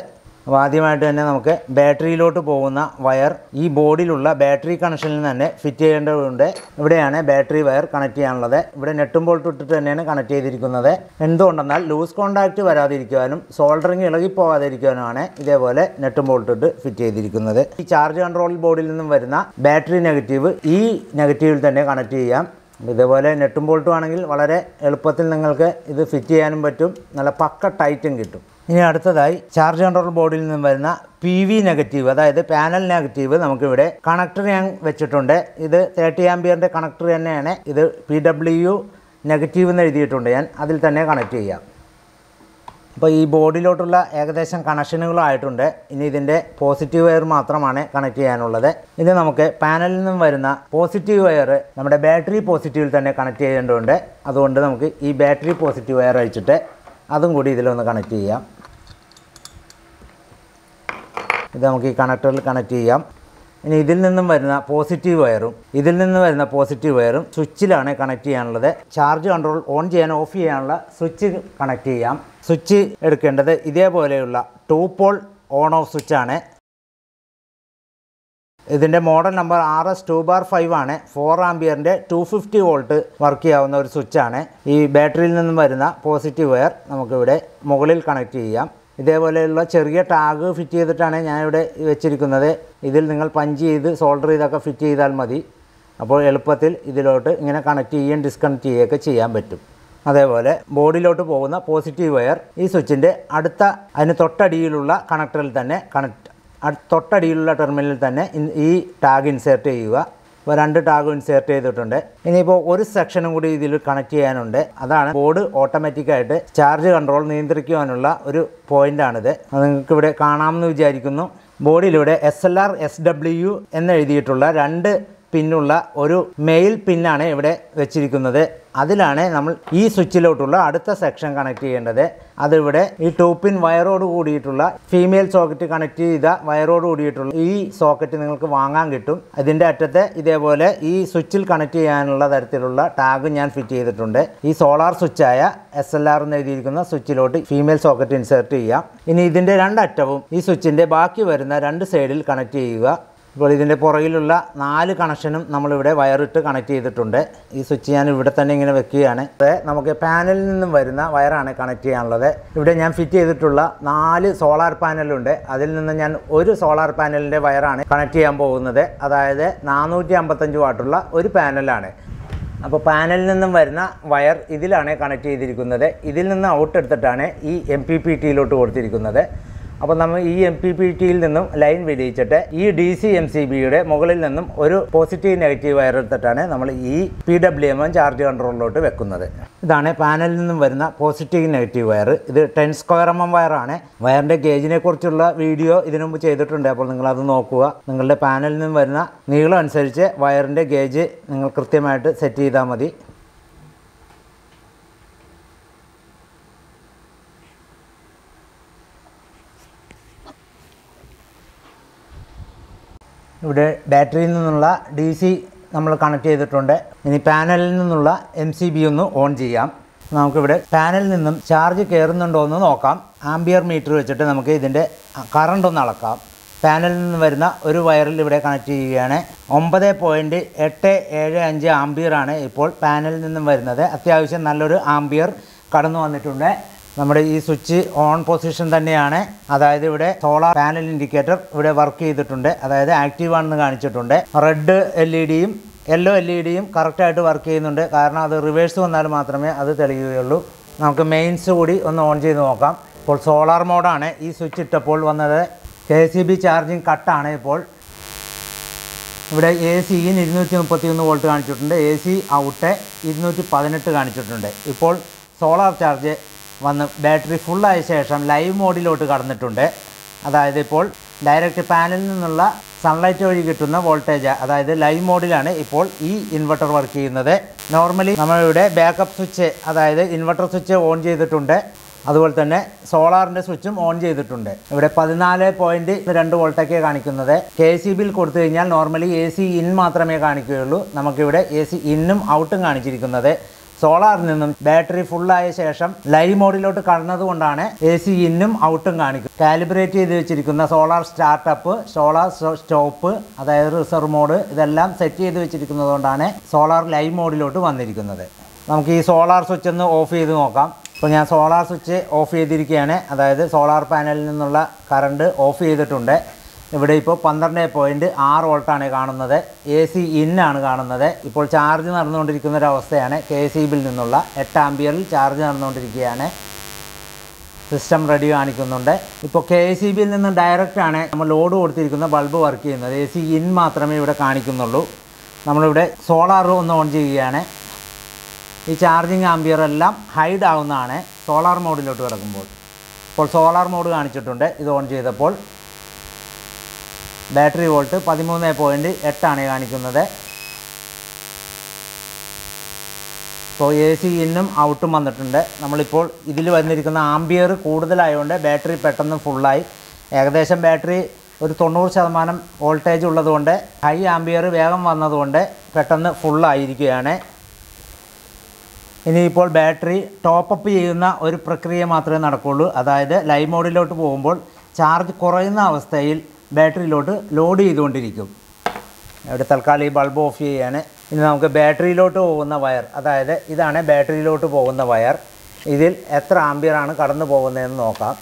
S1: അപ്പോൾ ആദ്യമായിട്ട് തന്നെ നമുക്ക് ബാറ്ററിയിലോട്ട് പോകുന്ന വയർ ഈ ബോർഡിലുള്ള ബാറ്ററി കണക്ഷനിൽ നിന്ന് തന്നെ ഫിറ്റ് ചെയ്യേണ്ടതുണ്ട് ഇവിടെയാണ് ബാറ്ററി വയർ കണക്ട് ചെയ്യാനുള്ളത് ഇവിടെ നെട്ടും ബോൾട്ട് ഇട്ടിട്ട് തന്നെയാണ് കണക്ട് ചെയ്തിരിക്കുന്നത് എന്തുകൊണ്ടെന്നാൽ ലൂസ് കോണ്ടാക്റ്റ് വരാതിരിക്കുവാനും സോൾഡറിങ് ഇളകിപ്പോകാതിരിക്കുവാനുമാണ് ഇതേപോലെ നെട്ടും ബോൾട്ട് ഇട്ട് ഫിറ്റ് ചെയ്തിരിക്കുന്നത് ഈ ചാർജ് കൺട്രോൾ ബോർഡിൽ നിന്നും വരുന്ന ബാറ്ററി നെഗറ്റീവ് ഈ നെഗറ്റീവിൽ തന്നെ കണക്ട് ചെയ്യാം ഇതേപോലെ നെട്ടും ബോൾട്ടും ആണെങ്കിൽ വളരെ എളുപ്പത്തിൽ നിങ്ങൾക്ക് ഇത് ഫിറ്റ് ചെയ്യാനും പറ്റും നല്ല പക്ക ടൈറ്റും കിട്ടും ഇനി അടുത്തതായി ചാർജ് കൺട്രോൾ ബോർഡിൽ നിന്നും വരുന്ന പി വി നെഗറ്റീവ് അതായത് പാനൽ നെഗറ്റീവ് നമുക്കിവിടെ കണക്ടർ ഞാൻ വെച്ചിട്ടുണ്ട് ഇത് തേർട്ടി ആംബിയറിൻ്റെ കണക്ടർ തന്നെയാണ് ഇത് പി ഡബ്ല്യു നെഗറ്റീവ് എന്ന് എഴുതിയിട്ടുണ്ട് ഞാൻ അതിൽ തന്നെ കണക്ട് ചെയ്യാം അപ്പോൾ ഈ ബോർഡിലോട്ടുള്ള ഏകദേശം കണക്ഷനുകളായിട്ടുണ്ട് ഇനി ഇതിൻ്റെ പോസിറ്റീവ് വയർ മാത്രമാണ് കണക്ട് ചെയ്യാനുള്ളത് ഇത് നമുക്ക് പാനലിൽ നിന്നും വരുന്ന പോസിറ്റീവ് വയർ നമ്മുടെ ബാറ്ററി പോസിറ്റീവിൽ തന്നെ കണക്ട് ചെയ്യേണ്ടതുണ്ട് അതുകൊണ്ട് നമുക്ക് ഈ ബാറ്ററി പോസിറ്റീവ് വയർ അഴിച്ചിട്ട് അതും കൂടി ഇതിലൊന്ന് കണക്ട് ചെയ്യാം ഇത് നമുക്ക് ഈ കണക്ടറിൽ കണക്ട് ചെയ്യാം ഇനി ഇതിൽ നിന്നും വരുന്ന പോസിറ്റീവ് വയറും ഇതിൽ നിന്ന് വരുന്ന പോസിറ്റീവ് വയറും സ്വിച്ചിലാണ് കണക്ട് ചെയ്യാനുള്ളത് ചാർജ് കൺട്രോൾ ഓൺ ചെയ്യാൻ ഓഫ് ചെയ്യാനുള്ള സ്വിച്ച് കണക്ട് ചെയ്യാം സ്വിച്ച് എടുക്കേണ്ടത് ഇതേപോലെയുള്ള ടൂ പോൾ ഓൺ ഓഫ് സ്വിച്ചാണ് ഇതിൻ്റെ model number R S two bar five ആണ് ഫോർ ആംബിയറിൻ്റെ ടു ഫിഫ്റ്റി വോൾട്ട് വർക്ക് ചെയ്യാവുന്ന ഒരു സ്വിച്ചാണ് ഈ ബാറ്ററിയിൽ നിന്നും വരുന്ന പോസിറ്റീവ് വയർ നമുക്കിവിടെ മുകളിൽ കണക്ട് ചെയ്യാം ഇതേപോലെയുള്ള ചെറിയ ടാഗ് ഫിറ്റ് ചെയ്തിട്ടാണ് ഞാനിവിടെ വെച്ചിരിക്കുന്നത് ഇതിൽ നിങ്ങൾ പഞ്ച് ചെയ്ത് സോൾഡർ ചെയ്തൊക്കെ ഫിറ്റ് ചെയ്താൽ മതി അപ്പോൾ എളുപ്പത്തിൽ ഇതിലോട്ട് ഇങ്ങനെ കണക്ട് ചെയ്യുകയും ഡിസ്കണക്ട് ചെയ്യുകയൊക്കെ ചെയ്യാൻ പറ്റും അതേപോലെ ബോർഡിലോട്ട് പോകുന്ന പോസിറ്റീവ് വയർ ഈ സ്വിച്ചിൻ്റെ അടുത്ത അതിന് തൊട്ടടിയിലുള്ള കണക്ടറിൽ തന്നെ കണക്ട് തൊട്ടടിയിലുള്ള ടെർമിനലിൽ തന്നെ ഇൻ- ഈ ടാഗ് ഇൻസേർട്ട് ചെയ്യുക ഇപ്പോൾ രണ്ട് ടാഗ് ഇൻസേർട്ട് ചെയ്തിട്ടുണ്ട് ഇനിയിപ്പോൾ ഒരു സെക്ഷനും കൂടി ഇതിൽ കണക്ട് ചെയ്യാനുണ്ട് അതാണ് ബോർഡ് ഓട്ടോമാറ്റിക്കായിട്ട് ചാർജ് കൺട്രോൾ നിയന്ത്രിക്കുവാനുള്ള ഒരു പോയിൻ്റാണിത് അത് നിങ്ങൾക്ക് ഇവിടെ കാണാമെന്ന് വിചാരിക്കുന്നു ബോർഡിലൂടെ S L R S W എന്നെഴുതിയിട്ടുള്ള രണ്ട് പിന്നുള്ള ഒരു മെയിൽ പിന്നാണ് ഇവിടെ വെച്ചിരിക്കുന്നത് അതിലാണ് നമ്മൾ ഈ സ്വിച്ചിലോട്ടുള്ള അടുത്ത സെക്ഷൻ കണക്ട് ചെയ്യേണ്ടത് അതിവിടെ ഈ ടൂ പിൻ വയറോട് കൂടിയിട്ടുള്ള ഫീമെയിൽ സോക്കറ്റ് കണക്ട് ചെയ്ത വയറോട് കൂടിയിട്ടുള്ള ഈ സോക്കറ്റ് നിങ്ങൾക്ക് വാങ്ങാൻ കിട്ടും അതിൻ്റെ അറ്റത്ത് ഇതേപോലെ ഈ സ്വിച്ചിൽ കണക്ട് ചെയ്യാനുള്ള തരത്തിലുള്ള ടാഗ് ഞാൻ ഫിറ്റ് ചെയ്തിട്ടുണ്ട് ഈ സോളാർ സ്വിച്ചായ എസ് എൽ ആർ എന്ന് എഴുതിയിരിക്കുന്ന സ്വിച്ചിലോട്ട് ഫീമെയിൽ സോക്കറ്റ് ഇൻസേർട്ട് ചെയ്യാം ഇനി ഇതിൻ്റെ രണ്ടറ്റവും ഈ സ്വിച്ചിൻ്റെ ബാക്കി വരുന്ന രണ്ട് സൈഡിൽ കണക്ട് ചെയ്യുക ഇപ്പോൾ ഇതിൻ്റെ പുറകിലുള്ള നാല് കണക്ഷനും നമ്മളിവിടെ വയറിട്ട് കണക്ട് ചെയ്തിട്ടുണ്ട് ഈ സ്വിച്ച് ഞാൻ ഇവിടെ തന്നെ ഇങ്ങനെ വെക്കുകയാണ് ഇത് നമുക്ക് പാനലിൽ നിന്നും വരുന്ന വയറാണ് കണക്ട് ചെയ്യാനുള്ളത് ഇവിടെ ഞാൻ ഫിറ്റ് ചെയ്തിട്ടുള്ള നാല് സോളാർ പാനലുണ്ട് അതിൽ നിന്ന് ഞാൻ ഒരു സോളാർ പാനലിൻ്റെ വയറാണ് കണക്ട് ചെയ്യാൻ പോകുന്നത് അതായത് നാനൂറ്റി അമ്പത്തഞ്ച് വാട്ടുള്ള ഒരു പാനലാണ് അപ്പോൾ പാനലിൽ നിന്നും വരുന്ന വയർ ഇതിലാണ് കണക്ട് ചെയ്തിരിക്കുന്നത് ഇതിൽ നിന്ന് ഔട്ട് എടുത്തിട്ടാണ് ഈ എം പി പി ടിയിലോട്ട് കൊടുത്തിരിക്കുന്നത് അപ്പോൾ നമ്മൾ ഈ എം പി പി ടിയിൽ നിന്നും ലൈൻ വിടിയിച്ചിട്ട് ഈ ഡി സി എം സി ബിയുടെ മുകളിൽ നിന്നും ഒരു പോസിറ്റീവ് നെഗറ്റീവ് വയർ എടുത്തിട്ടാണ് നമ്മൾ ഈ പി ഡബ്ല്യു എം ചാർജ് കൺട്രോളിലോട്ട് വെക്കുന്നത് ഇതാണ് പാനലിൽ നിന്നും വരുന്ന പോസിറ്റീവ് നെഗറ്റീവ് വയർ ഇത് ടെൻ സ്ക്വയർ എം എം വയറാണ് വയറിൻ്റെ ഗേജിനെ കുറിച്ചുള്ള വീഡിയോ ഇതിനു മുമ്പ് ചെയ്തിട്ടുണ്ട് അപ്പോൾ നിങ്ങളത് നോക്കുക നിങ്ങളുടെ പാനലിൽ നിന്നും വരുന്ന നീളം അനുസരിച്ച് വയറിൻ്റെ ഗേജ് നിങ്ങൾ കൃത്യമായിട്ട് സെറ്റ് ചെയ്താൽ മതി ഇവിടെ ബാറ്ററിയിൽ നിന്നുള്ള ഡി സി നമ്മൾ കണക്ട് ചെയ്തിട്ടുണ്ട് ഇനി പാനലിൽ നിന്നുള്ള എം സി ബി ഒന്ന് ഓൺ ചെയ്യാം നമുക്കിവിടെ പാനലിൽ നിന്നും ചാർജ് കയറുന്നുണ്ടോ എന്ന് നോക്കാം ആംബിയർ മീറ്റർ വെച്ചിട്ട് നമുക്ക് ഇതിൻ്റെ കറണ്ട് ഒന്ന് അളക്കാം പാനലിൽ നിന്ന് വരുന്ന ഒരു വയറിൽ ഇവിടെ കണക്ട് ചെയ്യുകയാണ് ഒമ്പത് പോയിൻറ്റ് എട്ട് ഏഴ് അഞ്ച് ആംബിയറാണ് ഇപ്പോൾ പാനലിൽ നിന്നും വരുന്നത് അത്യാവശ്യം നല്ലൊരു ആംബിയർ കടന്നു വന്നിട്ടുണ്ട് നമ്മുടെ ഈ സ്വിച്ച് ഓൺ പൊസിഷൻ തന്നെയാണ് അതായത് ഇവിടെ സോളാർ പാനൽ ഇൻഡിക്കേറ്റർ ഇവിടെ വർക്ക് ചെയ്തിട്ടുണ്ട് അതായത് ആക്റ്റീവ് ആണെന്ന് കാണിച്ചിട്ടുണ്ട് റെഡ് എൽ ഇ ഡിയും യെല്ലോ എൽ ഇ ഡിയും കറക്റ്റായിട്ട് വർക്ക് ചെയ്യുന്നുണ്ട് കാരണം അത് റിവേഴ്സ് വന്നാൽ മാത്രമേ അത് തെളിയുകയുള്ളൂ നമുക്ക് മെയിൻസ് കൂടി ഒന്ന് ഓൺ ചെയ്ത് നോക്കാം ഇപ്പോൾ സോളാർ മോഡാണ് ഈ സ്വിച്ച് ഇട്ടപ്പോൾ വന്നത് കെ സി ബി ചാർജിങ് കട്ടാണ് ഇപ്പോൾ ഇവിടെ എ സി ഇൻ ഇരുന്നൂറ്റി മുപ്പത്തി ഒന്ന് വോൾട്ട് കാണിച്ചിട്ടുണ്ട് എ സി ഔട്ട് ഇരുന്നൂറ്റി പതിനെട്ട് കാണിച്ചിട്ടുണ്ട് ഇപ്പോൾ സോളാർ ചാർജ് വന്ന് ബാറ്ററി ഫുള്ളായ ശേഷം ലൈവ് മോഡിലോട്ട് കടന്നിട്ടുണ്ട് അതായത് ഇപ്പോൾ ഡയറക്റ്റ് പാനലിൽ നിന്നുള്ള സൺലൈറ്റ് വഴി കിട്ടുന്ന വോൾട്ടേജ് അതായത് ലൈവ് മോഡിലാണ് ഇപ്പോൾ ഈ ഇൻവെർട്ടർ വർക്ക് ചെയ്യുന്നത് നോർമലി നമ്മളിവിടെ ബാക്കപ്പ് സ്വിച്ച് അതായത് ഇൻവെർട്ടർ സ്വിച്ച് ഓൺ ചെയ്തിട്ടുണ്ട് അതുപോലെ തന്നെ സോളാറിൻ്റെ സ്വിച്ചും ഓൺ ചെയ്തിട്ടുണ്ട് ഇവിടെ പതിനാല് പോയിൻറ്റ് രണ്ട് വോൾട്ടൊക്കെ കാണിക്കുന്നത് കെ സി ബിൽ കൊടുത്തു കഴിഞ്ഞാൽ നോർമലി എ സി ഇൻ മാത്രമേ കാണിക്കുകയുള്ളൂ നമുക്കിവിടെ എ സി ഇന്നും ഔട്ടും കാണിച്ചിരിക്കുന്നത് സോളാറിൽ നിന്നും ബാറ്ററി ഫുള്ളായ ശേഷം ലൈവ് മോഡിലോട്ട് കടന്നതുകൊണ്ടാണ് എ സി ഇന്നും ഔട്ടും കാണിക്കും കാലിബ്രേറ്റ് ചെയ്ത് വെച്ചിരിക്കുന്ന സോളാർ സ്റ്റാർട്ടപ്പ് സോളാർ സ്റ്റോപ്പ് അതായത് റിസർവ് മോഡ് ഇതെല്ലാം സെറ്റ് ചെയ്ത് വെച്ചിരിക്കുന്നത് കൊണ്ടാണ് സോളാർ ലൈവ് മോഡിലോട്ട് വന്നിരിക്കുന്നത് നമുക്ക് ഈ സോളാർ സ്വിച്ച് ഒന്ന് ഓഫ് ചെയ്ത് നോക്കാം ഇപ്പോൾ ഞാൻ സോളാർ സ്വിച്ച് ഓഫ് ചെയ്തിരിക്കുകയാണ് അതായത് സോളാർ പാനലിൽ നിന്നുള്ള കറണ്ട് ഓഫ് ചെയ്തിട്ടുണ്ട് ഇവിടെ ഇപ്പോൾ പന്ത്രണ്ട് പോയിൻറ്റ് ആറ് വോൾട്ടാണ് കാണുന്നത് എ സി ഇന്നാണ് കാണുന്നത് ഇപ്പോൾ ചാർജ് നടന്നുകൊണ്ടിരിക്കുന്ന ഒരു അവസ്ഥയാണ് കെ സി ബിൽ നിന്നുള്ള എട്ട് ആംബിയറിൽ ചാർജ് നടന്നുകൊണ്ടിരിക്കുകയാണ് സിസ്റ്റം റെഡി കാണിക്കുന്നുണ്ട് ഇപ്പോൾ കെ സി ബിയിൽ നിന്ന് ഡയറക്റ്റ് ആണ് നമ്മൾ ലോഡ് കൊടുത്തിരിക്കുന്ന ബൾബ് വർക്ക് ചെയ്യുന്നത് എ സി ഇൻ മാത്രമേ ഇവിടെ കാണിക്കുന്നുള്ളൂ നമ്മളിവിടെ സോളാർ ഒന്ന് ഓൺ ചെയ്യുകയാണ് ഈ ചാർജിങ് ആംബിയർ എല്ലാം ഹൈഡ് ആവുന്നതാണ് സോളാർ മോഡിലോട്ട് കിടക്കുമ്പോൾ ഇപ്പോൾ സോളാർ മോഡ് കാണിച്ചിട്ടുണ്ട് ഇത് ഓൺ ചെയ്തപ്പോൾ ബാറ്ററി വോൾട്ട് പതിമൂന്ന് പോയിൻറ്റ് എട്ടാണ് കാണിക്കുന്നത് ഇപ്പോൾ എ സി ഇന്നും ഔട്ടും വന്നിട്ടുണ്ട് നമ്മളിപ്പോൾ ഇതിൽ വന്നിരിക്കുന്ന ആംബിയർ കൂടുതലായതുകൊണ്ട് ബാറ്ററി പെട്ടെന്ന് ഫുള്ളായി ഏകദേശം ബാറ്ററി ഒരു തൊണ്ണൂറ് ശതമാനം വോൾട്ടേജ് ഉള്ളതുകൊണ്ട് ഹൈ ആംബിയർ വേഗം വന്നതുകൊണ്ട് പെട്ടെന്ന് ഫുള്ളായിരിക്കുകയാണ് ഇനിയിപ്പോൾ ബാറ്ററി ടോപ്പപ്പ് ചെയ്യുന്ന ഒരു പ്രക്രിയ മാത്രമേ നടക്കുള്ളൂ അതായത് ലൈവ് മോഡിലോട്ട് പോകുമ്പോൾ ചാർജ് കുറയുന്ന അവസ്ഥയിൽ ബാറ്ററിയിലോട്ട് ലോഡ് ചെയ്തുകൊണ്ടിരിക്കും ഇവിടെ തൽക്കാലം ഈ ബൾബ് ഓഫ് ചെയ്യുകയാണ് ഇനി നമുക്ക് ബാറ്ററിയിലോട്ട് പോകുന്ന വയർ അതായത് ഇതാണ് ബാറ്ററിയിലോട്ട് പോകുന്ന വയർ ഇതിൽ എത്ര ആംബിയറാണ് കടന്നു പോകുന്നതെന്ന് നോക്കാം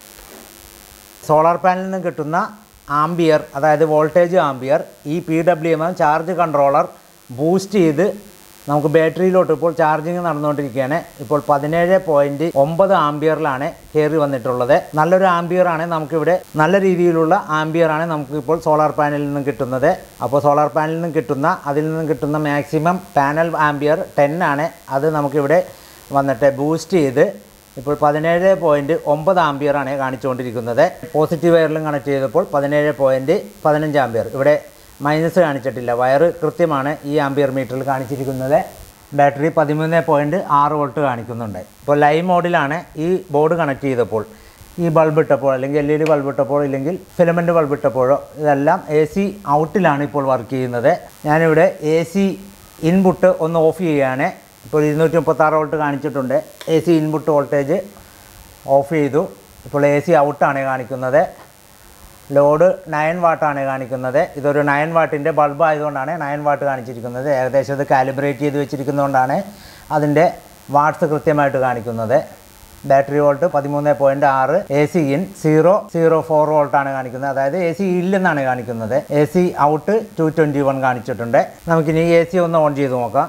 S1: സോളാർ പാനലിൽ നിന്ന് കിട്ടുന്ന ആംബിയർ അതായത് വോൾട്ടേജ് ആംബിയർ ഈ P W M charge controller boost ചെയ്ത് നമുക്ക് ബാറ്ററിയിലോട്ട് ഇപ്പോൾ ചാർജിങ് നടന്നുകൊണ്ടിരിക്കുകയാണ് ഇപ്പോൾ പതിനേഴ് പോയിൻറ്റ് ഒമ്പത് ആംബിയറിലാണ് കയറി വന്നിട്ടുള്ളത് നല്ലൊരു ആംബിയറാണ് നമുക്കിവിടെ നല്ല രീതിയിലുള്ള ആംബിയറാണ് നമുക്ക് ഇപ്പോൾ സോളാർ പാനലിൽ നിന്നും കിട്ടുന്നത് അപ്പോൾ സോളാർ പാനലിൽ നിന്നും കിട്ടുന്ന അതിൽ നിന്നും കിട്ടുന്ന മാക്സിമം പാനൽ ആംബിയർ ടെൻ ആണ് അത് നമുക്കിവിടെ വന്നിട്ട് ബൂസ്റ്റ് ചെയ്ത് ഇപ്പോൾ പതിനേഴ് പോയിൻറ്റ് ഒമ്പത് ആംബിയറാണ് കാണിച്ചുകൊണ്ടിരിക്കുന്നത് പോസിറ്റീവ് വയറിലും കണക്ട് ചെയ്തപ്പോൾ പതിനേഴ് പോയിൻറ്റ് പതിനഞ്ച് ആംബിയർ ഇവിടെ മൈനസ് കാണിച്ചിട്ടില്ല വയറ് കൃത്യമാണ് ഈ ആംബിയർ മീറ്ററിൽ കാണിച്ചിരിക്കുന്നത് ബാറ്ററി പതിമൂന്ന് പോയിൻറ്റ് ആറ് വോൾട്ട് കാണിക്കുന്നുണ്ട് ഇപ്പോൾ ലൈവ് മോഡിലാണ് ഈ ബോർഡ് കണക്ട് ചെയ്തപ്പോൾ ഈ ബൾബ് ഇട്ടപ്പോൾ അല്ലെങ്കിൽ എൽ ഇ ഡി ബൾബ് ഇട്ടപ്പോൾ ഇല്ലെങ്കിൽ ഫിലമെൻ്റ് ബൾബ് ഇട്ടപ്പോഴോ ഇതെല്ലാം എ സി ഔട്ടിലാണ് ഇപ്പോൾ വർക്ക് ചെയ്യുന്നത് ഞാനിവിടെ എ സി ഇൻപുട്ട് ഒന്ന് ഓഫ് ചെയ്യുകയാണ് ഇപ്പോൾ ഇരുന്നൂറ്റി മുപ്പത്താറ് വോൾട്ട് കാണിച്ചിട്ടുണ്ട് A C input voltage off ചെയ്തു ഇപ്പോൾ എ സി ഔട്ടാണ് കാണിക്കുന്നത് ലോഡ് നയൻ വാട്ടാണ് കാണിക്കുന്നത് ഇതൊരു നയൻ വാട്ടിൻ്റെ ബൾബ് ആയതുകൊണ്ടാണ് നയൻ വാട്ട് കാണിച്ചിരിക്കുന്നത് ഏകദേശം ഇത് കാലിബ്രേറ്റ് ചെയ്ത് വെച്ചിരിക്കുന്നതുകൊണ്ടാണ് അതിൻ്റെ വാട്ട്സ് കൃത്യമായിട്ട് കാണിക്കുന്നത് ബാറ്ററി വോൾട്ട് പതിമൂന്ന് പോയിൻറ്റ് ആറ് A C in zero zero four വോൾട്ടാണ് കാണിക്കുന്നത് അതായത് എ സി ഇല്ലെന്നാണ് കാണിക്കുന്നത് A C out two twenty one കാണിച്ചിട്ടുണ്ട് നമുക്കിനി എ സി ഒന്ന് ഓൺ ചെയ്ത് നോക്കാം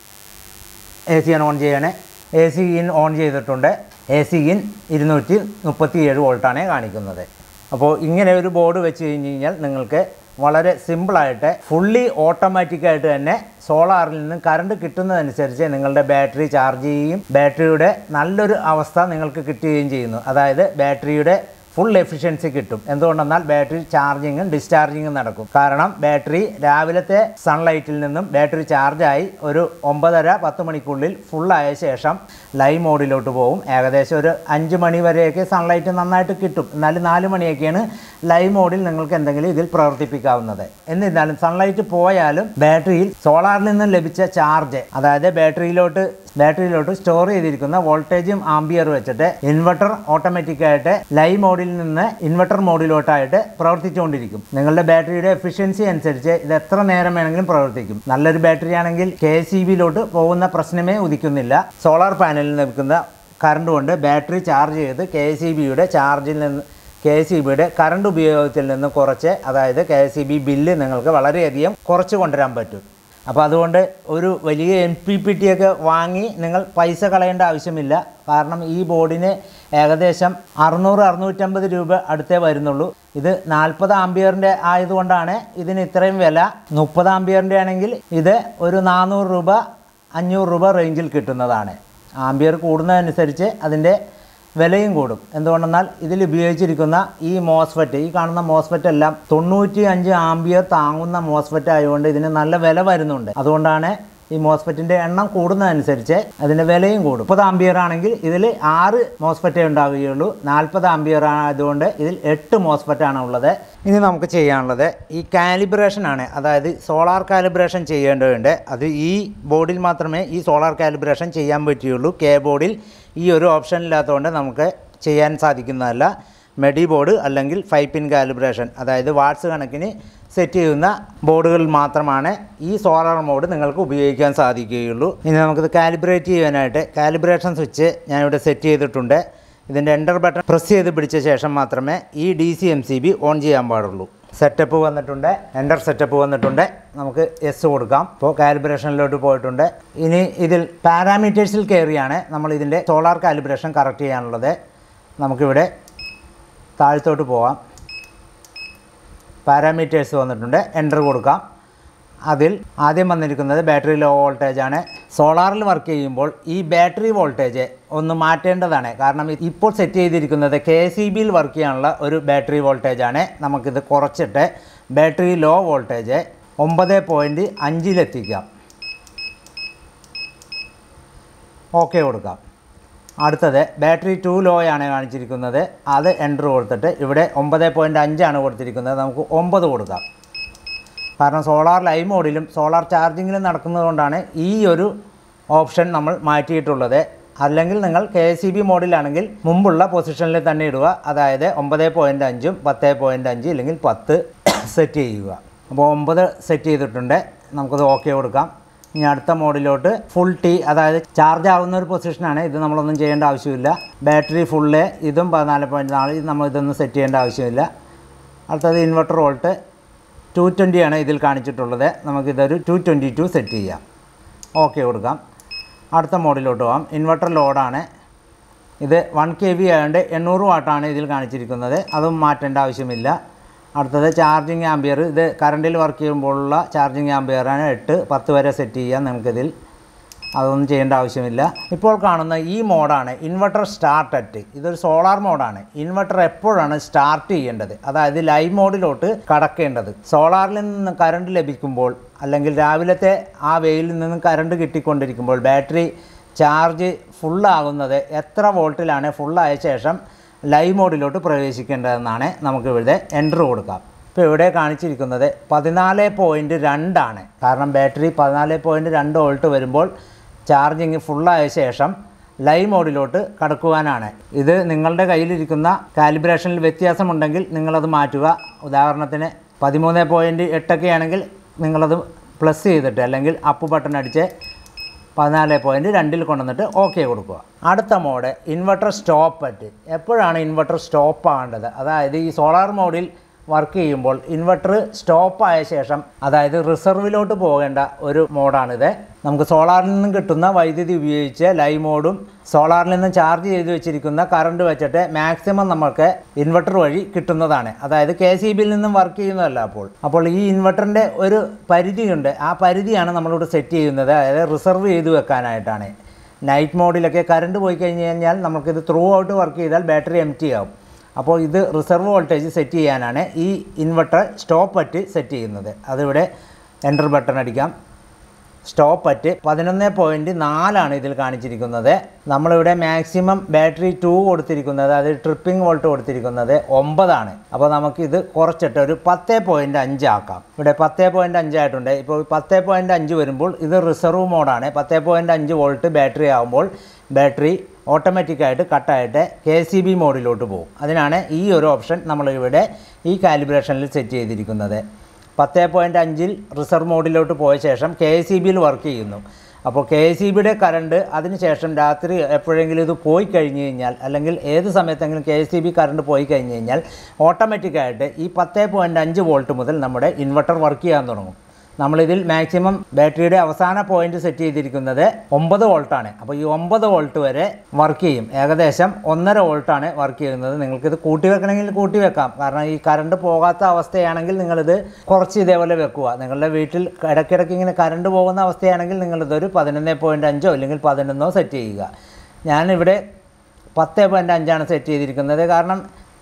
S1: എ സി ആണ് ഓൺ ചെയ്യണേ എ സി ഇൻ ഓൺ ചെയ്തിട്ടുണ്ട് എ സി ഇൻ ഇരുന്നൂറ്റി മുപ്പത്തി ഏഴ് വോൾട്ടാണ് കാണിക്കുന്നത് അപ്പോൾ ഇങ്ങനെ ഒരു ബോർഡ് വെച്ച് കഴിഞ്ഞ് കഴിഞ്ഞാൽ നിങ്ങൾക്ക് വളരെ സിമ്പിളായിട്ട് ഫുള്ളി ഓട്ടോമാറ്റിക്കായിട്ട് തന്നെ സോളാറിൽ നിന്ന് കറണ്ട് കിട്ടുന്നതനുസരിച്ച് നിങ്ങളുടെ ബാറ്ററി ചാർജ് ചെയ്യുകയും ബാറ്ററിയുടെ നല്ലൊരു അവസ്ഥ നിങ്ങൾക്ക് കിട്ടുകയും ചെയ്യുന്നു അതായത് ബാറ്ററിയുടെ ഫുൾ എഫിഷ്യൻസി കിട്ടും എന്തുകൊണ്ടെന്നാൽ ബാറ്ററി ചാർജിങ്ങും ഡിസ്ചാർജിങ്ങും നടക്കും കാരണം ബാറ്ററി രാവിലത്തെ സൺലൈറ്റിൽ നിന്നും ബാറ്ററി ചാർജായി ഒരു ഒമ്പതര പത്ത് മണിക്കുള്ളിൽ ഫുള്ളായ ശേഷം ലൈവ് മോഡിലോട്ട് പോകും ഏകദേശം ഒരു അഞ്ച് മണി വരെയൊക്കെ സൺലൈറ്റ് നന്നായിട്ട് കിട്ടും എന്നാലും നാല് മണിയൊക്കെയാണ് ലൈവ് മോഡിൽ നിങ്ങൾക്ക് എന്തെങ്കിലും ഇതിൽ പ്രവർത്തിപ്പിക്കാവുന്നത് എന്നിരുന്നാലും സൺലൈറ്റ് പോയാലും ബാറ്ററിയിൽ സോളാറിൽ നിന്നും ലഭിച്ച ചാർജ് അതായത് ബാറ്ററിയിലോട്ട് ബാറ്ററിയിലോട്ട് സ്റ്റോർ ചെയ്തിരിക്കുന്ന വോൾട്ടേജും ആംബിയർ വെച്ചിട്ട് ഇൻവെർട്ടർ ഓട്ടോമാറ്റിക്കായിട്ട് ലൈവ് മോഡിൽ നിന്ന് ഇൻവെർട്ടർ മോഡിലോട്ടായിട്ട് പ്രവർത്തിച്ചുകൊണ്ടിരിക്കും നിങ്ങളുടെ ബാറ്ററിയുടെ എഫിഷ്യൻസി അനുസരിച്ച് ഇത് എത്ര നേരം വേണമെങ്കിലും പ്രവർത്തിക്കും നല്ലൊരു ബാറ്ററി ആണെങ്കിൽ കെ സി ബിയിലോട്ട് പോകുന്ന പ്രശ്നമേ ഉദിക്കുന്നില്ല സോളാർ പാനലിൽ ലഭിക്കുന്ന കറണ്ട് കൊണ്ട് ബാറ്ററി ചാർജ് ചെയ്ത് കെ സി ബിയുടെ ചാർജിൽ നിന്ന് കെ എസ് ഇ ബിയുടെ കറണ്ട് ഉപയോഗത്തിൽ നിന്ന് കുറച്ച് അതായത് K S E B bill നിങ്ങൾക്ക് വളരെയധികം കുറച്ച് കൊണ്ടുവരാൻ പറ്റും അപ്പോൾ അതുകൊണ്ട് ഒരു വലിയ എം പി പി ടി ഒക്കെ വാങ്ങി നിങ്ങൾ പൈസ കളയേണ്ട ആവശ്യമില്ല കാരണം ഈ ബോർഡിന് ഏകദേശം അറുന്നൂറ് അറുന്നൂറ്റമ്പത് രൂപ അടുത്തേ വരുന്നുള്ളൂ ഇത് നാൽപ്പത് ആംബിയറിൻ്റെ ആയതുകൊണ്ടാണ് ഇതിന് ഇത്രയും വില മുപ്പത് ആംബിയറിൻ്റെ ആണെങ്കിൽ ഇത് ഒരു നാനൂറ് രൂപ അഞ്ഞൂറ് രൂപ റേഞ്ചിൽ കിട്ടുന്നതാണ് ആംബിയർ കൂടുന്നതനുസരിച്ച് അതിൻ്റെ വിലയും കൂടും എന്തുകൊണ്ടെന്നാൽ ഇതിൽ ഉപയോഗിച്ചിരിക്കുന്ന ഈ മോസ്ഫെറ്റ് ഈ കാണുന്ന മോസ്ഫെറ്റ് എല്ലാം തൊണ്ണൂറ്റി അഞ്ച് ആംബിയർ താങ്ങുന്ന മോസ്ഫെറ്റ് ആയതുകൊണ്ട് ഇതിന് നല്ല വില വരുന്നുണ്ട് അതുകൊണ്ടാണ് ഈ മോസ്ഫെറ്റിൻ്റെ എണ്ണം കൂടുന്നതനുസരിച്ച് അതിൻ്റെ വിലയും കൂടും മുപ്പത് ആംബിയർ ആണെങ്കിൽ ഇതിൽ ആറ് മോസ്ഫെറ്റേ ഉണ്ടാവുകയുള്ളൂ നാൽപ്പത് ആംബിയർ ആയതുകൊണ്ട് ഇതിൽ എട്ട് മോസ്ഫെറ്റാണ് ഉള്ളത് ഇനി നമുക്ക് ചെയ്യാനുള്ളത് ഈ കാലിബ്രേഷൻ ആണ് അതായത് സോളാർ കാലിബ്രേഷൻ ചെയ്യേണ്ടതുണ്ട് അത് ഈ ബോർഡിൽ മാത്രമേ ഈ സോളാർ കാലിബ്രേഷൻ ചെയ്യാൻ പറ്റുകയുള്ളൂ കെ ബോർഡിൽ ഈ ഒരു ഓപ്ഷൻ ഇല്ലാത്തതുകൊണ്ട് നമുക്ക് ചെയ്യാൻ സാധിക്കുന്നതല്ല മെഡി ബോർഡ് അല്ലെങ്കിൽ ഫൈവ് പിൻ കാലിബ്രേഷൻ അതായത് വാട്ട്സ് കണക്കിന് സെറ്റ് ചെയ്യുന്ന ബോർഡുകളിൽ മാത്രമാണ് ഈ സോളാർ മോഡ് നിങ്ങൾക്ക് ഉപയോഗിക്കാൻ സാധിക്കുകയുള്ളൂ ഇനി നമുക്കിത് കാലിബ്രേറ്റ് ചെയ്യാനായിട്ട് കാലിബ്രേഷൻ സ്വിച്ച് ഞാനിവിടെ സെറ്റ് ചെയ്തിട്ടുണ്ട് ഇതിൻ്റെ എൻ്റർ ബട്ടൺ പ്രസ് ചെയ്ത് പിടിച്ച ശേഷം മാത്രമേ ഈ D C M C B on ചെയ്യാൻ പാടുള്ളൂ സെറ്റപ്പ് വന്നിട്ടുണ്ട് എൻ്റർ സെറ്റപ്പ് വന്നിട്ടുണ്ട് നമുക്ക് എസ് കൊടുക്കാം ഇപ്പോൾ കാലിബ്രേഷനിലോട്ട് പോയിട്ടുണ്ട് ഇനി ഇതിൽ പാരാമീറ്റേഴ്സിൽ കയറിയാണ് നമ്മൾ ഇതിൻ്റെ സോളാർ കാലിബ്രേഷൻ കറക്റ്റ് ചെയ്യാനുള്ളത് നമുക്കിവിടെ താഴത്തോട്ട് പോവാം പാരാമീറ്റേഴ്സ് വന്നിട്ടുണ്ട് എൻ്റർ കൊടുക്കാം അതിൽ ആദ്യം വന്നിരിക്കുന്നത് ബാറ്ററി ലോ വോൾട്ടേജ് ആണ് സോളാറിൽ വർക്ക് ചെയ്യുമ്പോൾ ഈ ബാറ്ററി വോൾട്ടേജ് ഒന്ന് മാറ്റേണ്ടതാണ് കാരണം ഇത് ഇപ്പോൾ സെറ്റ് ചെയ്തിരിക്കുന്നത് കെ സി ബിയിൽ വർക്ക് ചെയ്യാനുള്ള ഒരു ബാറ്ററി വോൾട്ടേജ് ആണ് നമുക്കിത് കുറച്ചിട്ട് ബാറ്ററി ലോ വോൾട്ടേജ് ഒമ്പത് പോയിൻറ്റ് അഞ്ചിലെത്തിക്കാം ഓക്കെ കൊടുക്കാം അടുത്തത് ബാറ്ററി ടു ലോ ആണ് കാണിച്ചിരിക്കുന്നത് അത് എൻ്റർ കൊടുത്തിട്ട് ഇവിടെ ഒമ്പത് പോയിൻറ്റ് അഞ്ചാണ് കൊടുത്തിരിക്കുന്നത് നമുക്ക് ഒമ്പത് കൊടുക്കാം കാരണം സോളാർ ലൈവ് മോഡിലും സോളാർ ചാർജിങ്ങിലും നടക്കുന്നതുകൊണ്ടാണ് ഈ ഒരു ഓപ്ഷൻ നമ്മൾ മാറ്റിയിട്ടുള്ളത് അല്ലെങ്കിൽ നിങ്ങൾ കെ സി ബി മോഡിലാണെങ്കിൽ മുമ്പുള്ള പൊസിഷനിൽ തന്നെ ഇടുക അതായത് ഒമ്പത് പോയിൻ്റ് അഞ്ചും പത്ത് പോയിൻ്റ് അഞ്ച് അല്ലെങ്കിൽ പത്ത് സെറ്റ് ചെയ്യുക അപ്പോൾ ഒമ്പത് സെറ്റ് ചെയ്തിട്ടുണ്ട് നമുക്കത് ഓക്കെ കൊടുക്കാം ഇനി അടുത്ത മോഡിലോട്ട് ഫുൾ ടി അതായത് ചാർജ് ആവുന്ന ഒരു പൊസിഷനാണ് ഇത് നമ്മളൊന്നും ചെയ്യേണ്ട ആവശ്യമില്ല ബാറ്ററി ഫുള്ള് ഇതും പതിനാല് പോയിൻറ്റ് നാല് ഇത് നമ്മൾ ഇതൊന്നും സെറ്റ് ചെയ്യേണ്ട ആവശ്യമില്ല അടുത്തത് ഇൻവെർട്ടർ വോൾട്ട് ടു ആണ് ഇതിൽ കാണിച്ചിട്ടുള്ളത് നമുക്കിതൊരു ടു ട്വൻറ്റി ടു സെറ്റ് ചെയ്യാം ഓക്കെ കൊടുക്കാം അടുത്ത മോഡിലോട്ട് പോകാം ഇൻവെർട്ടർ ലോഡാണ് ഇത് വൺ കെ വി ആയതുകൊണ്ട് എണ്ണൂറ് വാട്ടാണ് ഇതിൽ കാണിച്ചിരിക്കുന്നത് അതും മാറ്റേണ്ട ആവശ്യമില്ല അടുത്തത് ചാർജിങ് ആംബിയർ ഇത് കറണ്ടിൽ വർക്ക് ചെയ്യുമ്പോഴുള്ള ചാർജിങ് ആംബിയറാണ് എട്ട് പത്ത് വരെ സെറ്റ് ചെയ്യാം നമുക്കിതിൽ അതൊന്നും ചെയ്യേണ്ട ആവശ്യമില്ല ഇപ്പോൾ കാണുന്ന ഈ മോഡാണ് ഇൻവെർട്ടർ സ്റ്റാർട്ട് അറ്റ് ഇതൊരു സോളാർ മോഡാണ് ഇൻവെർട്ടർ എപ്പോഴാണ് സ്റ്റാർട്ട് ചെയ്യേണ്ടത് അതായത് ലൈവ് മോഡിലോട്ട് കടക്കേണ്ടത് സോളാറിൽ നിന്ന് കറണ്ട് ലഭിക്കുമ്പോൾ അല്ലെങ്കിൽ രാവിലത്തെ ആ വെയിലിൽ നിന്നും കറണ്ട് കിട്ടിക്കൊണ്ടിരിക്കുമ്പോൾ ബാറ്ററി ചാർജ് ഫുള്ളാകുന്നത് എത്ര വോൾട്ടിലാണ് ഫുള്ളായ ശേഷം ലൈവ് മോഡിലോട്ട് പ്രവേശിക്കേണ്ടതെന്നാണ് നമുക്ക് ഇവിടെ എൻ്റർ കൊടുക്കാം ഇപ്പോൾ ഇവിടെ കാണിച്ചിരിക്കുന്നത് പതിനാല് പോയിൻറ്റ് രണ്ടാണ് കാരണം ബാറ്ററി പതിനാല് പോയിൻറ്റ് രണ്ട് വോൾട്ട് വരുമ്പോൾ ചാർജിങ് ഫുള്ളായ ശേഷം ലൈവ് മോഡിലോട്ട് കടക്കുവാനാണ് ഇത് നിങ്ങളുടെ കയ്യിലിരിക്കുന്ന കാലിബ്രേഷനിൽ വ്യത്യാസമുണ്ടെങ്കിൽ നിങ്ങളത് മാറ്റുക ഉദാഹരണത്തിന് പതിമൂന്ന് പോയിൻറ്റ് എട്ടൊക്കെ ആണെങ്കിൽ നിങ്ങളത് പ്ലസ് ചെയ്തിട്ട് അല്ലെങ്കിൽ അപ്പ് ബട്ടൺ അടിച്ച് പതിനാല് പോയിൻറ്റ് രണ്ടിൽ കൊണ്ടുവന്നിട്ട് ഓക്കെ കൊടുക്കുക അടുത്ത മോഡ് ഇൻവെർട്ടർ സ്റ്റോപ്പ് അറ്റ് എപ്പോഴാണ് ഇൻവെർട്ടർ സ്റ്റോപ്പ് ആകേണ്ടത് അതായത് ഈ സോളാർ മോഡിൽ വർക്ക് ചെയ്യുമ്പോൾ ഇൻവെർട്ടർ സ്റ്റോപ്പ് ആയ ശേഷം അതായത് റിസർവിലോട്ട് പോകേണ്ട ഒരു മോഡാണിത് നമുക്ക് സോളാറിൽ നിന്നും കിട്ടുന്ന വൈദ്യുതി ഉപയോഗിച്ച് ലൈവ് മോഡും സോളാറിൽ നിന്നും ചാർജ് ചെയ്ത് വെച്ചിരിക്കുന്ന കറണ്ട് വെച്ചിട്ട് മാക്സിമം നമുക്ക് ഇൻവെർട്ടർ വഴി കിട്ടുന്നതാണ് അതായത് കെ സി ബിയിൽ നിന്നും വർക്ക് ചെയ്യുന്നതല്ല അപ്പോൾ അപ്പോൾ ഈ ഇൻവെർട്ടറിൻ്റെ ഒരു പരിധിയുണ്ട് ആ പരിധിയാണ് നമ്മളിവിടെ സെറ്റ് ചെയ്യുന്നത് അതായത് റിസർവ് ചെയ്ത് വെക്കാനായിട്ടാണ് നൈറ്റ് മോഡിലൊക്കെ കറണ്ട് പോയി കഴിഞ്ഞ് കഴിഞ്ഞാൽ നമുക്കിത് ത്രൂ ഔട്ട് വർക്ക് ചെയ്താൽ ബാറ്ററി എം ടി ആവും അപ്പോൾ ഇത് റിസർവ് വോൾട്ടേജ് സെറ്റ് ചെയ്യാനാണ് ഈ ഇൻവെർട്ടർ സ്റ്റോപ്പ് അറ്റ് സെറ്റ് ചെയ്യുന്നത് അതിവിടെ എൻ്റർ ബട്ടൺ അടിക്കാം സ്റ്റോപ്പ് അറ്റ് പതിനൊന്ന് പോയിൻറ്റ് നാലാണ് ഇതിൽ കാണിച്ചിരിക്കുന്നത് നമ്മളിവിടെ മാക്സിമം ബാറ്ററി ടു കൊടുത്തിരിക്കുന്നത് അതായത് ട്രിപ്പിംഗ് വോൾട്ട് കൊടുത്തിരിക്കുന്നത് ഒമ്പതാണ് അപ്പോൾ നമുക്കിത് കുറച്ചിട്ട് ഒരു പത്ത് പോയിൻറ്റ് അഞ്ചാക്കാം ഇവിടെ പത്ത് പോയിൻറ്റ് അഞ്ചായിട്ടുണ്ട് ഇപ്പോൾ പത്ത് പോയിൻറ്റ് അഞ്ച് വരുമ്പോൾ ഇത് റിസർവ് മോഡാണ് പത്ത് പോയിൻറ്റ് അഞ്ച് വോൾട്ട് ബാറ്ററി ആകുമ്പോൾ ബാറ്ററി ഓട്ടോമാറ്റിക്കായിട്ട് കട്ടായിട്ട് കെ സി ബി മോഡിലോട്ട് പോകും അതിനാണ് ഈ ഒരു ഓപ്ഷൻ നമ്മളിവിടെ ഈ കാലിബ്രേഷനിൽ സെറ്റ് ചെയ്തിരിക്കുന്നത് പത്ത് പോയിൻറ്റ് അഞ്ചിൽ റിസർവ് മോഡിലോട്ട് പോയ ശേഷം കെ സി ബിയിൽ വർക്ക് ചെയ്യുന്നു അപ്പോൾ കെ സി ബിയുടെ കറണ്ട് അതിനുശേഷം രാത്രി എപ്പോഴെങ്കിലും ഇത് പോയി കഴിഞ്ഞ് കഴിഞ്ഞാൽ അല്ലെങ്കിൽ ഏത് സമയത്തെങ്കിലും കെ സി ബി കറണ്ട് പോയി കഴിഞ്ഞ് കഴിഞ്ഞാൽ ഓട്ടോമാറ്റിക്കായിട്ട് ഈ പത്ത് പോയിൻറ്റ് അഞ്ച് വോൾട്ട് മുതൽ നമ്മുടെ ഇൻവെർട്ടർ വർക്ക് ചെയ്യാൻ തുടങ്ങും നമ്മളിതിൽ മാക്സിമം ബാറ്ററിയുടെ അവസാന പോയിന്റ് സെറ്റ് ചെയ്തിരിക്കുന്നത് ഒമ്പത് വോൾട്ടാണ് അപ്പോൾ ഈ ഒമ്പത് വോൾട്ട് വരെ വർക്ക് ചെയ്യും ഏകദേശം ഒന്നര വോൾട്ടാണ് വർക്ക് ചെയ്യുന്നത് നിങ്ങൾക്കിത് കൂട്ടി വെക്കണമെങ്കിൽ കൂട്ടി വെക്കാം കാരണം ഈ കറണ്ട് പോകാത്ത അവസ്ഥയാണെങ്കിൽ നിങ്ങളിത് കുറച്ച് ഇതേപോലെ വെക്കുക നിങ്ങളുടെ വീട്ടിൽ ഇടയ്ക്കിടയ്ക്ക് ഇങ്ങനെ കറണ്ട് പോകുന്ന അവസ്ഥയാണെങ്കിൽ നിങ്ങളിതൊരു പതിനൊന്ന് പോയിൻറ്റ് അഞ്ചോ അല്ലെങ്കിൽ പതിനൊന്നോ സെറ്റ് ചെയ്യുക ഞാനിവിടെ പത്ത് പോയിൻറ്റ് അഞ്ചാണ് സെറ്റ് ചെയ്തിരിക്കുന്നത് കാരണം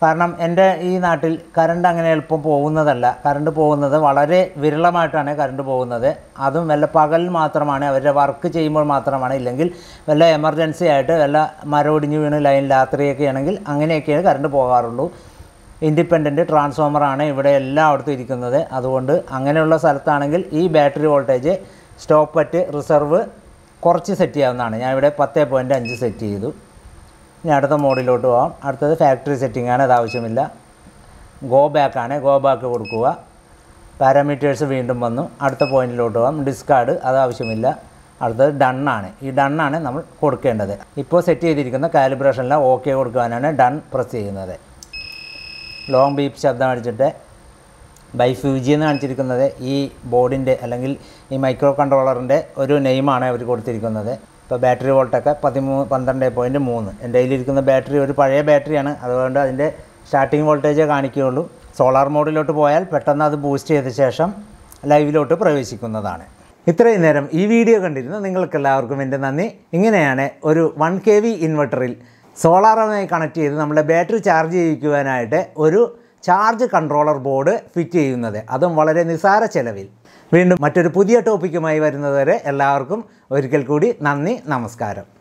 S1: കാരണം എൻ്റെ ഈ നാട്ടിൽ കറണ്ട് അങ്ങനെ എളുപ്പം പോകുന്നതല്ല കറണ്ട് പോകുന്നത് വളരെ വിരളമായിട്ടാണ് കറണ്ട് പോകുന്നത് അതും വല്ല പകൽ മാത്രമാണ് അവരുടെ വർക്ക് ചെയ്യുമ്പോൾ മാത്രമാണ് ഇല്ലെങ്കിൽ വല്ല എമർജൻസി ആയിട്ട് വല്ല മരം ഒടിഞ്ഞ് വീണ് ലൈൻ രാത്രിയൊക്കെ ആണെങ്കിൽ അങ്ങനെയൊക്കെയാണ് കറണ്ട് പോകാറുള്ളൂ ഇൻഡിപെൻഡൻറ്റ് ട്രാൻസ്ഫോമറാണ് ഇവിടെ എല്ലായിടത്തും ഇരിക്കുന്നത് അതുകൊണ്ട് അങ്ങനെയുള്ള സ്ഥലത്താണെങ്കിൽ ഈ battery voltage stop at reserve കുറച്ച് സെറ്റ് ചെയ്യാവുന്നതാണ് ഞാൻ ഇവിടെ പത്ത് പോയിൻറ്റ് അഞ്ച് സെറ്റ് ചെയ്തു ഇനി അടുത്ത മോഡിലോട്ട് പോകാം അടുത്തത് ഫാക്ടറി സെറ്റിംഗ് ആണ് അത് ആവശ്യമില്ല ഗോ ബാക്ക് ആണ് ഗോ ബാക്ക് കൊടുക്കുക പാരാമീറ്റേഴ്സ് വീണ്ടും വന്നു അടുത്ത പോയിന്റിലോട്ട് പോകാം ഡിസ്കാർഡ് അത് ആവശ്യമില്ല അടുത്തത് ഡണ്ണാണ് ഈ ഡണ്ണാണ് നമ്മൾ കൊടുക്കേണ്ടത് ഇപ്പോൾ സെറ്റ് ചെയ്തിരിക്കുന്ന കാലിബ്രേഷനിൽ ഓക്കെ കൊടുക്കുവാനാണ് ഡൺ പ്രസ് ചെയ്യുന്നത് ലോങ് ബീപ്പ് ശബ്ദം അടിച്ചിട്ട് ബൈ ഫ്യൂജി എന്ന് കാണിച്ചിരിക്കുന്നത് ഈ ബോർഡിൻ്റെ അല്ലെങ്കിൽ ഈ മൈക്രോ കൺട്രോളറിൻ്റെ ഒരു നെയിമാണ് അവർ കൊടുത്തിരിക്കുന്നത് ഇപ്പോൾ ബാറ്ററി വോൾട്ടൊക്കെ പതിമൂ പന്ത്രണ്ട് പോയിൻറ്റ് മൂന്ന് എൻ്റെ കയ്യിലിരിക്കുന്ന ബാറ്ററി ഒരു പഴയ ബാറ്ററിയാണ് അതുകൊണ്ട് അതിൻ്റെ സ്റ്റാർട്ടിംഗ് വോൾട്ടേജേ കാണിക്കുകയുള്ളൂ സോളാർ മോഡിലോട്ട് പോയാൽ പെട്ടെന്ന് അത് ബൂസ്റ്റ് ചെയ്ത ശേഷം ലൈവിലോട്ട് പ്രവേശിക്കുന്നതാണ് ഇത്രയും നേരം ഈ വീഡിയോ കണ്ടിരുന്ന നിങ്ങൾക്ക് എല്ലാവർക്കും എൻ്റെ നന്ദി ഇങ്ങനെയാണ് ഒരു വൺ കെ വി ഇൻവെർട്ടറിൽ സോളാറുമായി കണക്ട് ചെയ്ത് നമ്മുടെ ബാറ്ററി ചാർജ് ചെയ്യിക്കുവാനായിട്ട് ഒരു ചാർജ് കൺട്രോളർ ബോർഡ് ഫിറ്റ് ചെയ്യുന്നത് അതും വളരെ നിസ്സാര ചെലവിൽ വീണ്ടും മറ്റൊരു പുതിയ ടോപ്പിക്കുമായി വരുന്നതുവരെ എല്ലാവർക്കും ഒരിക്കൽ കൂടി നന്ദി നമസ്കാരം